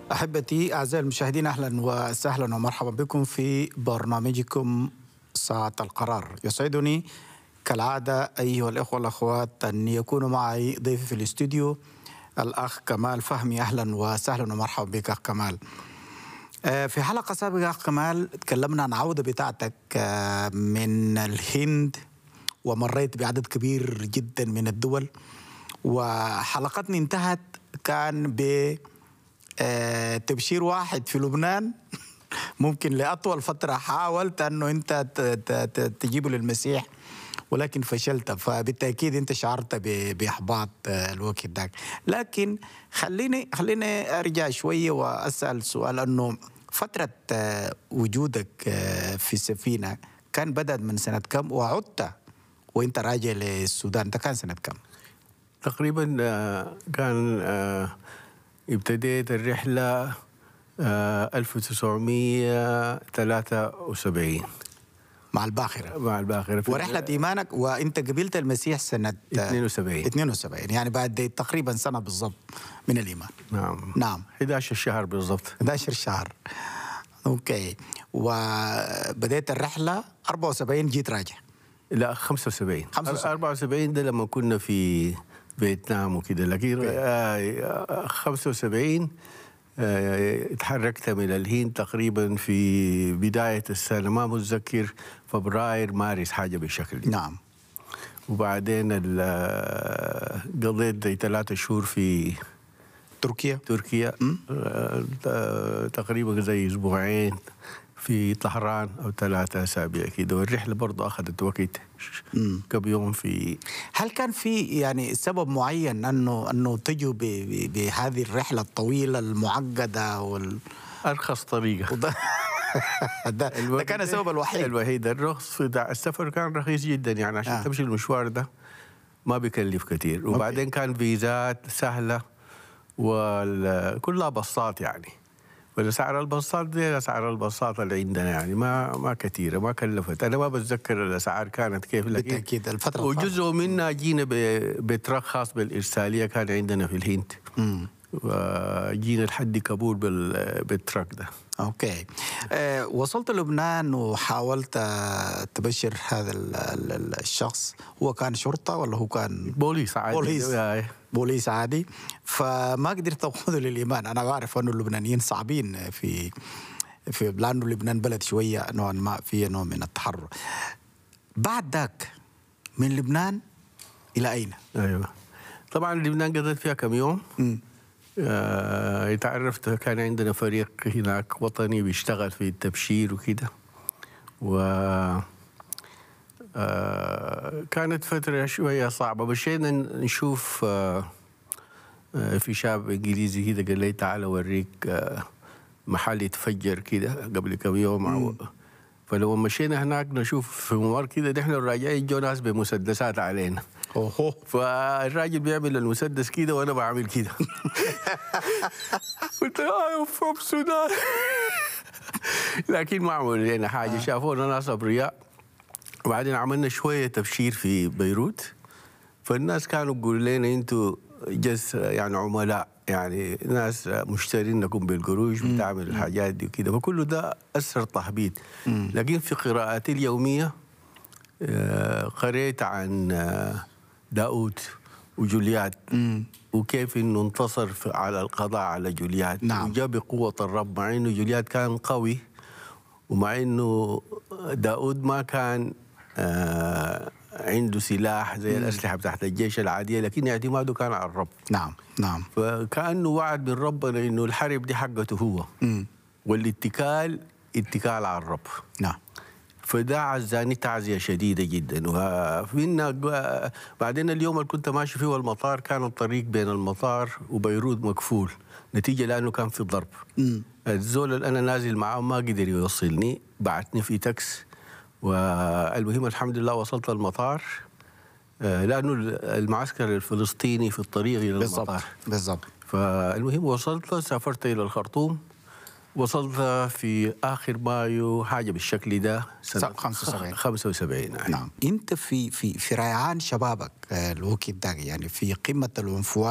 أحبتي أعزائي المشاهدين أهلا وسهلا ومرحبا بكم في برنامجكم ساعة القرار يسعدني كالعادة أيها الإخوة والأخوات أن يكون معي ضيفي في الاستوديو الأخ كمال فهمي أهلا وسهلا ومرحبا بك أخ كمال آه، في حلقة سابقة أخ كمال تكلمنا عن عودة بتاعتك آه، من الهند ومريت بعدد كبير جدا من الدول وحلقتنا انتهت كان ب آه، تبشير واحد في لبنان ممكن لأطول فترة حاولت أنه أنت ت- ت- ت- تجيبه للمسيح ولكن فشلت فبالتأكيد أنت شعرت ب- بإحباط آه، الوقت ذاك لكن خليني خليني أرجع شوية وأسأل سؤال أنه فترة آه، وجودك آه، في السفينة كان بدأت من سنة كم وعدت وأنت راجع للسودان ده كان سنة كم؟ تقريبا آه، كان آه، ابتديت الرحلة آه، 1973 مع الباخرة مع الباخرة في ورحلة إيمانك وأنت قبلت المسيح سنة 72. 72 يعني بعد تقريبا سنة بالضبط من الإيمان نعم نعم 11 شهر بالضبط 11 شهر أوكي وبدأت الرحلة 74 جيت راجع لا 75 75. 74 ده لما كنا في فيتنام وكده لكن آه، 75 آه، اتحركت من الهند تقريبا في بداية السنة ما متذكر فبراير مارس حاجة بالشكل ده. نعم وبعدين ال- آه، قضيت زي ثلاثة شهور في تركيا تركيا آه، ت- تقريبا زي اسبوعين في طهران او ثلاثة اسابيع كده والرحله برضه اخذت وقت كم يوم في هل كان في يعني سبب معين انه انه تجوا ب- ب- بهذه الرحله الطويله المعقده وال ارخص طريقه وده ده, ده كان السبب الوحيد الوحيد الرخص بتاع السفر كان رخيص جدا يعني عشان آه. آه. تمشي المشوار ده ما بيكلف كثير وبعدين كان فيزات سهله وكلها بساط يعني والاسعار البساط دي اسعار البساطه اللي عندنا يعني ما ما كثيره ما كلفت انا ما بتذكر الاسعار كانت كيف لكن بالتاكيد الفتره الفارغة. وجزء منها جينا ب- بترك خاص بالارساليه كان عندنا في الهند مم. وجينا لحد كابول بال- بالتراك ده اوكي أه وصلت لبنان وحاولت آه، تبشر هذا ال- ال- ال- الشخص هو كان شرطه ولا هو كان بوليس عادي بوليس. آه. بوليس عادي فما قدرت اخذه للايمان انا بعرف انه اللبنانيين صعبين في في لانه لبنان بلد شويه نوعا ما فيه نوع من التحرر بعد ذاك من لبنان الى اين؟ ايوه طبعا لبنان قضيت فيها كم يوم مم. آه تعرفت كان عندنا فريق هناك وطني بيشتغل في التبشير وكده و آه كانت فترة شوية صعبة مشينا نشوف آه آه في شاب انجليزي كده قال لي تعال اوريك آه محل يتفجر كده قبل كم يوم أو- فلما مشينا هناك نشوف في ممر كده نحن راجعين جو ناس بمسدسات علينا اوه فالراجل بيعمل المسدس كده وانا بعمل كده قلت له فروم السودان لكن ما عملوا لنا حاجه شافونا ناس ابرياء وبعدين عملنا شويه تبشير في بيروت فالناس كانوا يقولوا لنا انتوا جس يعني عملاء يعني ناس مشترينكم بالقروش بتعمل الحاجات دي وكده فكله ده اثر تحبيط لكن في قراءاتي اليوميه آه، قريت عن آه، داود وجوليات وكيف انه انتصر في- على القضاء على جوليات نعم. وجاء بقوه الرب مع انه جوليات كان قوي ومع انه داود ما كان آه عنده سلاح زي الاسلحه بتاعت الجيش العاديه لكن اعتماده كان على الرب نعم نعم فكانه وعد من ربنا انه الحرب دي حقته هو مم. والاتكال اتكال على الرب نعم فده عزاني تعزية شديدة جدا وفينا بعدين اليوم اللي كنت ماشي فيه المطار كان الطريق بين المطار وبيروت مقفول نتيجة لأنه كان في ضرب مم. الزول اللي أنا نازل معاه ما قدر يوصلني بعتني في تاكس والمهم الحمد لله وصلت المطار آه، لأنه المعسكر الفلسطيني في الطريق إلى بالضبط المطار بالضبط فالمهم وصلت سافرت إلى الخرطوم وصلت في آخر مايو حاجة بالشكل ده سنة 75. 75 نعم نعم انت في في في ريعان شبابك آه، الوقت ده يعني في قمه العنفوان